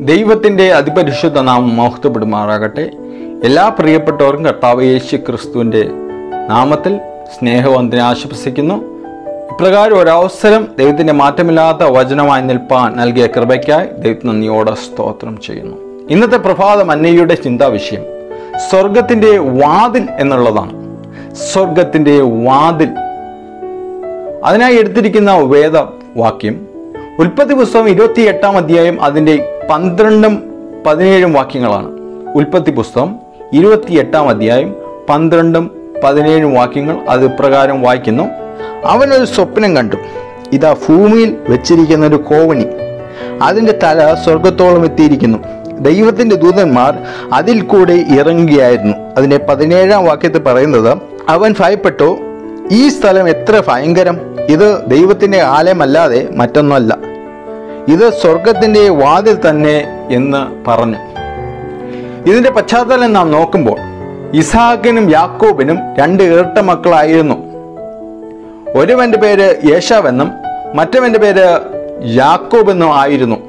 ദൈവത്തിൻ്റെ അതിപരിശുദ്ധ നാമം മഹത്വപ്പെടുമാറാകട്ടെ എല്ലാ പ്രിയപ്പെട്ടവർക്കും കർത്താവ് യേശു ക്രിസ്തുവിൻ്റെ നാമത്തിൽ സ്നേഹവന്ദന ആശംസിക്കുന്നു ഇപ്രകാരം ഒരവസരം ദൈവത്തിൻ്റെ മാറ്റമില്ലാത്ത വചനമായി നിൽപ്പാൻ നൽകിയ കൃപയ്ക്കായി ദൈവത്തിന് നന്ദിയോടെ സ്തോത്രം ചെയ്യുന്നു ഇന്നത്തെ പ്രഭാതം അന്നയുടെ ചിന്താ വിഷയം സ്വർഗത്തിൻ്റെ വാതിൽ എന്നുള്ളതാണ് സ്വർഗത്തിൻ്റെ വാതിൽ അതിനായി എടുത്തിരിക്കുന്ന വേദവാക്യം ഉൽപ്പത്തി പുസ്തകം ഇരുപത്തി എട്ടാം അധ്യായം അതിൻ്റെ പന്ത്രണ്ടും പതിനേഴും വാക്യങ്ങളാണ് ഉൽപ്പത്തി പുസ്തകം ഇരുപത്തി എട്ടാം അധ്യായം പന്ത്രണ്ടും പതിനേഴും വാക്യങ്ങൾ അത് ഇപ്രകാരം വായിക്കുന്നു അവനൊരു സ്വപ്നം കണ്ടു ഇതാ ഭൂമിയിൽ വെച്ചിരിക്കുന്ന ഒരു കോവണി അതിൻ്റെ തല സ്വർഗത്തോളം എത്തിയിരിക്കുന്നു ദൈവത്തിന്റെ ദൂതന്മാർ അതിൽ കൂടെ ഇറങ്ങുകയായിരുന്നു അതിന്റെ പതിനേഴാം വാക്യത്തിൽ പറയുന്നത് അവൻ ഭയപ്പെട്ടു ഈ സ്ഥലം എത്ര ഭയങ്കരം ഇത് ദൈവത്തിന്റെ ആലയമല്ലാതെ മറ്റൊന്നല്ല ഇത് സ്വർഗത്തിന്റെ വാതിൽ തന്നെ എന്ന് പറഞ്ഞു ഇതിന്റെ പശ്ചാത്തലം നാം നോക്കുമ്പോൾ ഇസാഖിനും യാക്കോബിനും രണ്ട് ഇരട്ട മക്കളായിരുന്നു ഒരുവന്റെ പേര് യേശാവെന്നും മറ്റവന്റെ പേര് യാക്കോബ് എന്നും ആയിരുന്നു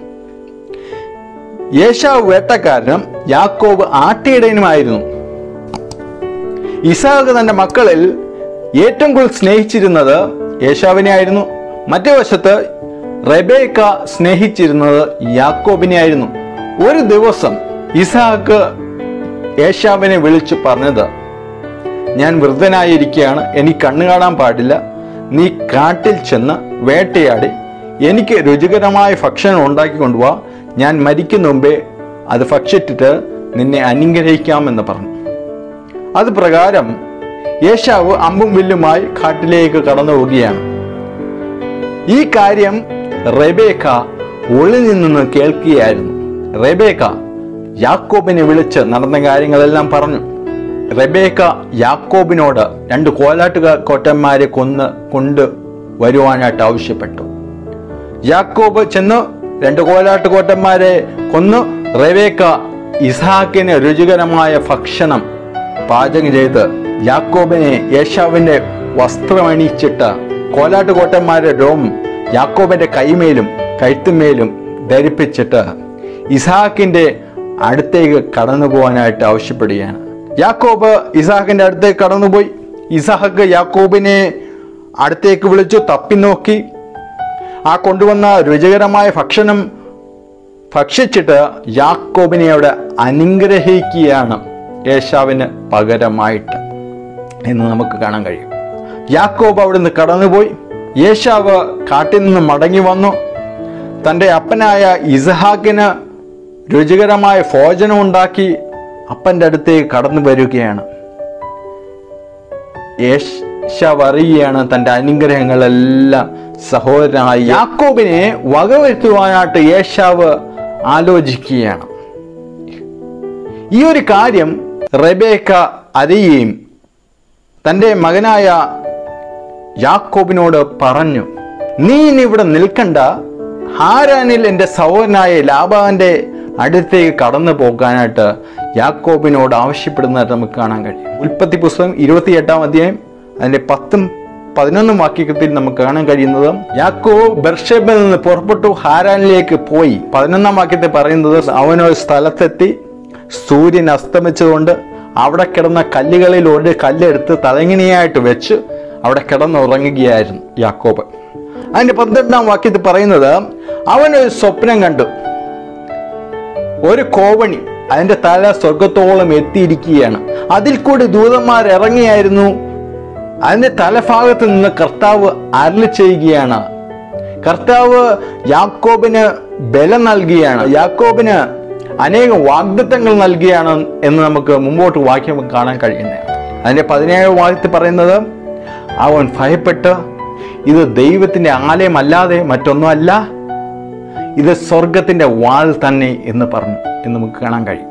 യേശാവ് വേട്ടക്കാരനും യാക്കോബ് ആട്ടിയിടയനുമായിരുന്നു ഇസാഖ് തന്റെ മക്കളിൽ ഏറ്റവും കൂടുതൽ സ്നേഹിച്ചിരുന്നത് യേശാവിനെ ആയിരുന്നു മറ്റേ വശത്ത് റെബേക്ക സ്നേഹിച്ചിരുന്നത് യാക്കോബിനെ ആയിരുന്നു ഒരു ദിവസം ഇസാഖ് യേശാവിനെ വിളിച്ചു പറഞ്ഞത് ഞാൻ വൃദ്ധനായിരിക്കുകയാണ് എനിക്ക് കണ്ണു കാണാൻ പാടില്ല നീ കാട്ടിൽ ചെന്ന് വേട്ടയാടി എനിക്ക് രുചികരമായ ഭക്ഷണം ഉണ്ടാക്കി കൊണ്ടുപോവാ ഞാൻ മരിക്കുന്ന മുമ്പേ അത് ഭക്ഷിച്ചിട്ട് നിന്നെ അനുഗ്രഹിക്കാമെന്ന് പറഞ്ഞു അത് പ്രകാരം യേശാവ് അമ്പും വില്ലുമായി കാട്ടിലേക്ക് കടന്നു പോവുകയാണ് ഈ കാര്യം റെബേക്ക ഉള്ളിൽ നിന്ന് കേൾക്കുകയായിരുന്നു റെബേക്ക യാക്കോബിനെ വിളിച്ച് നടന്ന കാര്യങ്ങളെല്ലാം പറഞ്ഞു റെബേക്ക യാക്കോബിനോട് രണ്ട് കോലാട്ടുക കോട്ടന്മാരെ കൊന്ന് കൊണ്ട് വരുവാനായിട്ട് ആവശ്യപ്പെട്ടു യാക്കോബ് ചെന്ന് രണ്ട് കോലാട്ട് കോട്ടന്മാരെ കൊന്നു റെബേക്ക ഇസാക്കിന് രുചികരമായ ഭക്ഷണം പാചകം ചെയ്ത് യാക്കോബിനെ യേശാവിന്റെ വസ്ത്രമണിച്ചിട്ട് കോലാട്ട് കോട്ടന്മാരുടെ രോമം യാക്കോബിന്റെ കൈമേലും കഴുത്തുമേലും ധരിപ്പിച്ചിട്ട് ഇസാക്കിന്റെ അടുത്തേക്ക് കടന്നു പോകാനായിട്ട് ആവശ്യപ്പെടുകയാണ് യാക്കോബ് ഇസാഖിന്റെ അടുത്തേക്ക് കടന്നുപോയി ഇസാഖ് യാക്കോബിനെ അടുത്തേക്ക് വിളിച്ചു തപ്പി നോക്കി ആ കൊണ്ടുവന്ന രുചികരമായ ഭക്ഷണം ഭക്ഷിച്ചിട്ട് യാക്കോബിനെ അവിടെ അനുഗ്രഹിക്കുകയാണ് യേശാവിന് പകരമായിട്ട് എന്ന് നമുക്ക് കാണാൻ കഴിയും യാക്കോബ് അവിടുന്ന് കടന്നുപോയി യേശാവ് കാട്ടിൽ നിന്ന് മടങ്ങി വന്നു തൻ്റെ അപ്പനായ ഇസഹാക്കിന് രുചികരമായ ഭോജനം ഉണ്ടാക്കി അപ്പൻ്റെ അടുത്തേക്ക് കടന്നു വരികയാണ് യേശാവ് അറിയുകയാണ് തൻ്റെ അനുഗ്രഹങ്ങളെല്ലാം സഹോദരനായ യാക്കോബിനെ വകവരുത്തുവാനായിട്ട് യേശാവ് ആലോചിക്കുകയാണ് ഈ ഒരു കാര്യം റെബേക്ക അറിയുകയും തൻ്റെ മകനായ യാക്കോബിനോട് പറഞ്ഞു നീ ഇനി ഇവിടെ നിൽക്കണ്ട ഹാരാനിൽ എൻ്റെ സഹോദരനായ ലാബാന്റെ അടുത്തേക്ക് കടന്നു പോകാനായിട്ട് യാക്കോബിനോട് ആവശ്യപ്പെടുന്നതായിട്ട് നമുക്ക് കാണാൻ കഴിയും ഉൽപ്പത്തി പുസ്തകം ഇരുപത്തി എട്ടാം അധ്യായം അതിൻ്റെ പത്തും പതിനൊന്നും വാക്യത്തിൽ നമുക്ക് കാണാൻ കഴിയുന്നത് യാക്കോ ബർഷബിൽ നിന്ന് പുറപ്പെട്ടു ഹാരാനിലേക്ക് പോയി പതിനൊന്നാം വാക്യത്തിൽ പറയുന്നത് അവനൊരു സ്ഥലത്തെത്തി സൂര്യൻ അസ്തമിച്ചതുകൊണ്ട് അവിടെ കിടന്ന കല്ലുകളിൽ ഒരു കല്ലെടുത്ത് തലങ്ങിണിയായിട്ട് വെച്ച് അവിടെ കിടന്നുറങ്ങുകയായിരുന്നു യാക്കോബ് അതിന്റെ പന്ത്രണ്ടാം വാക്യത്തിൽ പറയുന്നത് അവനൊരു സ്വപ്നം കണ്ടു ഒരു കോവണി അതിന്റെ തല സ്വർഗത്തോളം എത്തിയിരിക്കുകയാണ് അതിൽ കൂടി ദൂതന്മാർ ഇറങ്ങിയായിരുന്നു അതിന്റെ തലഭാഗത്ത് നിന്ന് കർത്താവ് അരളി ചെയ്യുകയാണ് കർത്താവ് യാക്കോബിന് ബലം നൽകുകയാണ് യാക്കോബിന് അനേകം വാഗ്ദത്തങ്ങൾ നൽകുകയാണ് എന്ന് നമുക്ക് മുമ്പോട്ട് വാക്യം കാണാൻ കഴിയുന്നത് അതിന്റെ പതിനേഴ് വാക്യത്തിൽ പറയുന്നത് അവൻ ഭയപ്പെട്ട് ഇത് ദൈവത്തിന്റെ ആലയമല്ലാതെ മറ്റൊന്നുമല്ല ഇത് സ്വർഗത്തിന്റെ വാൾ തന്നെ എന്ന് പറഞ്ഞു എന്ന് നമുക്ക് കാണാൻ കഴിയും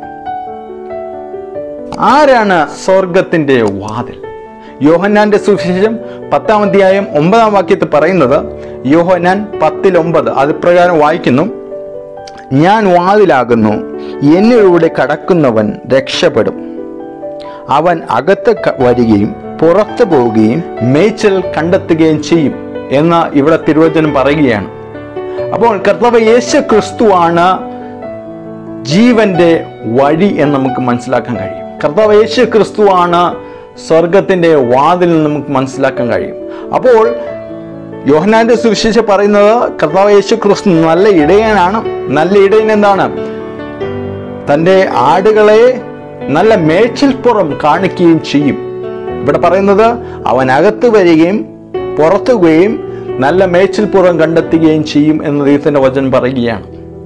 ആരാണ് സ്വർഗത്തിന്റെ വാതിൽ യോഹന്നാന്റെ സുവിശേഷം പത്താം അധ്യായം ഒമ്പതാം വാക്യത്തിൽ പറയുന്നത് യോഹന്നാൻ പത്തിൽ ഒമ്പത് അത് പ്രകാരം വായിക്കുന്നു ഞാൻ വാതിലാകുന്നു എന്നിലൂടെ കടക്കുന്നവൻ രക്ഷപ്പെടും അവൻ അകത്ത് ക- വരികയും പുറത്തു പോവുകയും മേച്ചൽ കണ്ടെത്തുകയും ചെയ്യും എന്ന് ഇവിടെ തിരുവചനം പറയുകയാണ് അപ്പോൾ കർത്താവ് യേശു ക്രിസ്തുവാണ് ജീവന്റെ വഴി എന്ന് നമുക്ക് മനസ്സിലാക്കാൻ കഴിയും കർത്താവ് യേശു ക്രിസ്തുവാണ് സ്വർഗത്തിന്റെ വാതിൽ എന്ന് നമുക്ക് മനസ്സിലാക്കാൻ കഴിയും അപ്പോൾ യോഹനാന്റെ സുവിശേഷം പറയുന്നത് കർത്താവ് യേശു ക്രിസ്തു നല്ല ഇടയനാണ് നല്ല ഇടയൻ എന്താണ് തൻ്റെ ആടുകളെ നല്ല മേച്ചിൽപ്പുറം കാണിക്കുകയും ചെയ്യും ഇവിടെ പറയുന്നത് അവൻ അകത്ത് വരികയും പുറത്തുകയും നല്ല മേച്ചിൽപ്പുറം കണ്ടെത്തുകയും ചെയ്യും എന്ന് ദൈവത്തിന്റെ വചനം പറയുകയാണ്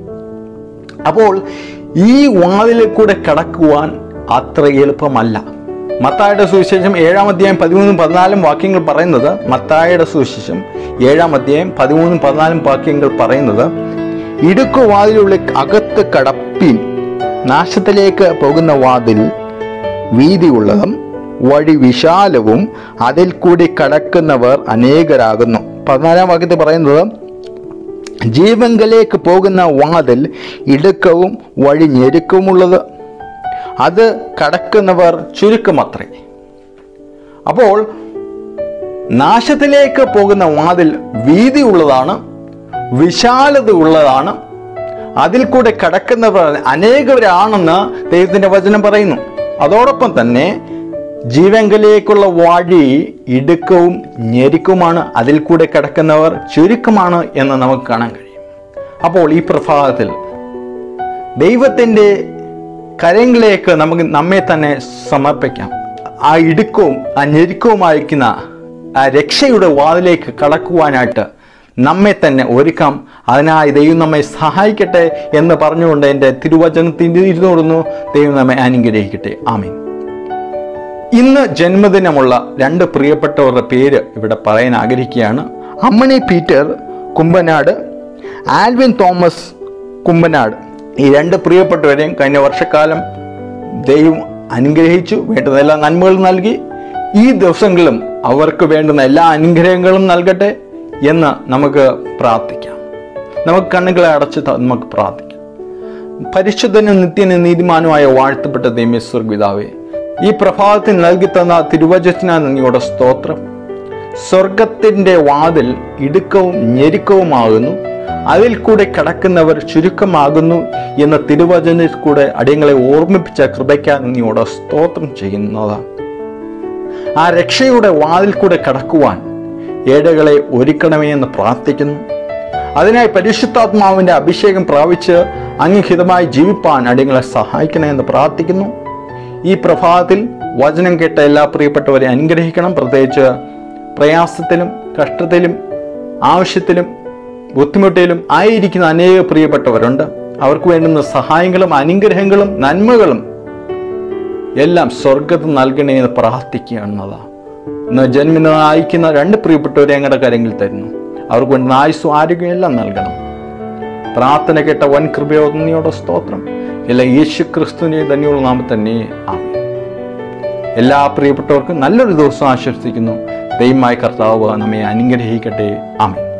അപ്പോൾ ഈ വാതിലിൽ കൂടെ കടക്കുവാൻ അത്ര എളുപ്പമല്ല മത്തായുടെ സുവിശേഷം ഏഴാം അധ്യായം പതിമൂന്നും പതിനാലും വാക്യങ്ങൾ പറയുന്നത് മത്തായുടെ സുവിശേഷം ഏഴാം അധ്യായം പതിമൂന്നും പതിനാലും വാക്യങ്ങൾ പറയുന്നത് ഇടുക്കു വാതിലുള്ളിൽ അകത്ത് കടപ്പിൻ നാശത്തിലേക്ക് പോകുന്ന വാതിൽ വീതിയുള്ളതും വഴി വിശാലവും അതിൽ കൂടി കടക്കുന്നവർ അനേകരാകുന്നു പതിനാലാം വാക്യത്തിൽ പറയുന്നത് ജീവങ്കലേക്ക് പോകുന്ന വാതിൽ ഇടുക്കവും വഴി ഞെരുക്കവുമുള്ളത് അത് കടക്കുന്നവർ ചുരുക്കമത്രേ അപ്പോൾ നാശത്തിലേക്ക് പോകുന്ന വാതിൽ വീതിയുള്ളതാണ് വിശാലത ഉള്ളതാണ് അതിൽ കൂടെ കടക്കുന്നവർ അനേകരാണെന്ന് ദൈവത്തിന്റെ വചനം പറയുന്നു അതോടൊപ്പം തന്നെ ജീവങ്കലേക്കുള്ള വഴി ഇടുക്കവും ഞെരുക്കവുമാണ് അതിൽ കൂടെ കിടക്കുന്നവർ ചുരുക്കമാണ് എന്ന് നമുക്ക് കാണാൻ കഴിയും അപ്പോൾ ഈ പ്രഭാതത്തിൽ ദൈവത്തിൻ്റെ കരങ്ങളിലേക്ക് നമുക്ക് നമ്മെ തന്നെ സമർപ്പിക്കാം ആ ഇടുക്കവും ആ ഞെരുക്കവുമായിരിക്കുന്ന ആ രക്ഷയുടെ വാതിലേക്ക് കടക്കുവാനായിട്ട് നമ്മെ തന്നെ ഒരുക്കാം അതിനായി ദൈവം നമ്മെ സഹായിക്കട്ടെ എന്ന് പറഞ്ഞുകൊണ്ട് എൻ്റെ തിരുവചനത്തിൻ്റെ ഇരുന്നോടുന്നു ദൈവം നമ്മെ അനുഗ്രഹിക്കട്ടെ ആമീൻ ഇന്ന് ജന്മദിനമുള്ള രണ്ട് പ്രിയപ്പെട്ടവരുടെ പേര് ഇവിടെ പറയാൻ ആഗ്രഹിക്കുകയാണ് Ammani Peter Kumbanad Alvin Thomas Kumbanad ഈ രണ്ട് പ്രിയപ്പെട്ടവരെയും കഴിഞ്ഞ വർഷക്കാലം ദൈവം അനുഗ്രഹിച്ചു വേണ്ടുന്ന എല്ലാ നന്മകളും നൽകി ഈ ദിവസങ്ങളിലും അവർക്ക് വേണ്ടുന്ന എല്ലാ അനുഗ്രഹങ്ങളും നൽകട്ടെ എന്ന് നമുക്ക് പ്രാർത്ഥിക്കാം നമുക്ക് കണ്ണുകളെ അടച്ച് ത- നമുക്ക് പ്രാർത്ഥിക്കാം പരിശുദ്ധനും നിത്യനും നീതിമാനുമായ വാഴ്ത്തപ്പെട്ട ദൈമേശ്വർ പിതാവേ ഈ പ്രഭാതത്തിൽ നൽകി തന്ന തിരുവചന നന്ദിയുടെ സ്തോത്രം സ്വർഗത്തിന്റെ വാതിൽ ഇടുക്കവും ഞെരുക്കവുമാകുന്നു അതിൽ കൂടെ കടക്കുന്നവർ ചുരുക്കമാകുന്നു എന്ന തിരുവചനത്തിൽ കൂടെ അടിയങ്ങളെ ഓർമ്മിപ്പിച്ച കൃപയ്ക്കാ നന്ദിയോടെ സ്തോത്രം ചെയ്യുന്നതാണ് ആ രക്ഷയുടെ വാതിൽ കൂടെ കടക്കുവാൻ ഏടകളെ ഒരുക്കണമേ എന്ന് പ്രാർത്ഥിക്കുന്നു അതിനായി പരിശുദ്ധാത്മാവിന്റെ അഭിഷേകം പ്രാപിച്ച് അംഗീഹിതമായി ജീവിപ്പാൻ അടിയങ്ങളെ സഹായിക്കണേ എന്ന് പ്രാർത്ഥിക്കുന്നു ഈ പ്രഭാതത്തിൽ വചനം കേട്ട എല്ലാ പ്രിയപ്പെട്ടവരെ അനുഗ്രഹിക്കണം പ്രത്യേകിച്ച് പ്രയാസത്തിലും കഷ്ടത്തിലും ആവശ്യത്തിലും ബുദ്ധിമുട്ടിലും ആയിരിക്കുന്ന അനേക പ്രിയപ്പെട്ടവരുണ്ട് അവർക്ക് വേണ്ടുന്ന സഹായങ്ങളും അനുഗ്രഹങ്ങളും നന്മകളും എല്ലാം സ്വർഗത്ത് നൽകണേ എന്ന് പ്രാർത്ഥിക്കുകയാണെന്നതാ ഇന്ന് ജന്മിന് അയക്കുന്ന രണ്ട് പ്രിയപ്പെട്ടവരെ ഞങ്ങളുടെ കാര്യങ്ങളിൽ തരുന്നു അവർക്ക് വേണ്ട ആയുസ്സും ആരോഗ്യം എല്ലാം നൽകണം പ്രാർത്ഥന കേട്ട വൻ കൃപയോടെ സ്തോത്രം എല്ലാ യേശു ക്രിസ്തുവിനെ തന്നെയുള്ള നാമം തന്നെ ആമേൻ എല്ലാ പ്രിയപ്പെട്ടവർക്കും നല്ലൊരു ദിവസം ആശംസിക്കുന്നു ദൈവമായ കർത്താവ് നമ്മെ അനുഗ്രഹിക്കട്ടെ ആമേൻ